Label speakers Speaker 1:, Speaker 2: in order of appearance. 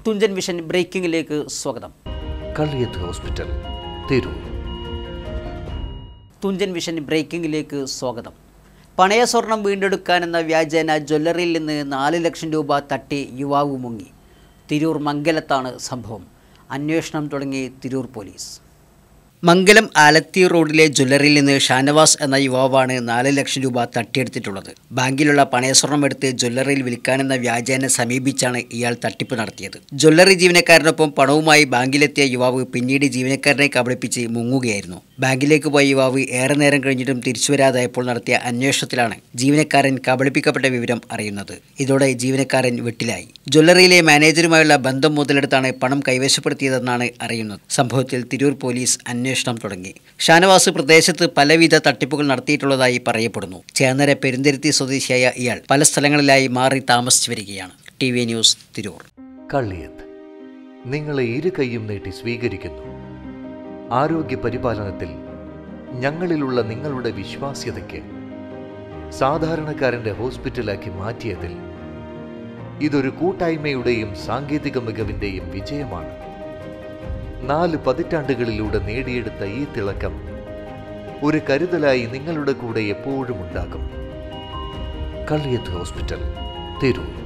Speaker 1: Thunchan vision ബ്രേക്കിംഗിലേക്ക് സ്വാഗതം
Speaker 2: Kalliyath hospital Tirur
Speaker 1: Thunchan vision ബ്രേക്കിംഗിലേക്ക് സ്വാഗതം പണയ സ്വർണം വീണ്ടെടുക്കാനെന്ന വ്യാജേന ജ്വല്ലറിയിൽ നിന്ന് നാല് ലക്ഷം രൂപ തട്ടി യുവാവ് മുങ്ങി തിരൂർ മംഗലത്താണ് സംഭവം അന്വേഷണം തുടങ്ങി തിരൂർ പോലീസ് മംഗലം ആലത്തി റോഡിലെ ജ്വല്ലറിയിൽ നിന്ന് ഷാനവാസ് എന്ന യുവാവാണ് നാല് ലക്ഷം രൂപ തട്ടിയെടുത്തിട്ടുള്ളത് ബാങ്കിലുള്ള പണയസ്വർണം എടുത്ത് ജ്വല്ലറിയിൽ വിൽക്കാനെന്ന വ്യാജേന സമീപിച്ചാണ് ഇയാൾ തട്ടിപ്പ് നടത്തിയത് ജ്വല്ലറി ജീവനക്കാരനൊപ്പം പണവുമായി ബാങ്കിലെത്തിയ യുവാവ് പിന്നീട് ജീവനക്കാരനെ കബളിപ്പിച്ച് മുങ്ങുകയായിരുന്നു ബാങ്കിലേക്ക് പോയ യുവാവ് ഏറെ നേരം കഴിഞ്ഞിട്ടും തിരിച്ചു വരാതായപ്പോൾ നടത്തിയ അന്വേഷണത്തിലാണ് ജീവനക്കാരൻ കബളിപ്പിക്കപ്പെട്ട വിവരം അറിയുന്നത് ഇതോടെ ജീവനക്കാരൻ വെട്ടിലായി ജ്വല്ലറിയിലെ മാനേജറുമായുള്ള ബന്ധം മുതലെടുത്താണ് പണം കൈവശപ്പെടുത്തിയതെന്നാണ് അറിയുന്നത് സംഭവത്തിൽ തിരൂർ പോലീസ് അന്വേഷണം തുടങ്ങി ഷാനവാസ് പ്രദേശത്ത് പലവിധ തട്ടിപ്പുകൾ നടത്തിയിട്ടുള്ളതായി പറയപ്പെടുന്നു ചേന്നര പെരുന്തിരുത്തി സ്വദേശിയായ ഇയാൾ പല സ്ഥലങ്ങളിലായി മാറി താമസിച്ചു വരികയാണ് T V news Tirur
Speaker 2: Kalliyath നിങ്ങളെ ഇരു കൈയും നീട്ടി സ്വീകരിക്കുന്നു ആരോഗ്യ പരിപാലനത്തിൽ ഞങ്ങളിലുള്ള നിങ്ങളുടെ വിശ്വാസ്യതയ്ക്ക് സാധാരണക്കാരന്റെ ഹോസ്പിറ്റലാക്കി മാറ്റിയതിൽ ഇതൊരു കൂട്ടായ്മയുടെയും സാങ്കേതിക മികവിന്റെയും വിജയമാണ് നാല് പതിറ്റാണ്ടുകളിലൂടെ നേടിയെടുത്ത ഈ തിളക്കം ഒരു കരുതലായി നിങ്ങളുടെ കൂടെ എപ്പോഴും ഉണ്ടാകും കള്ളിയത്ത് ഹോസ്പിറ്റൽ തിരൂർ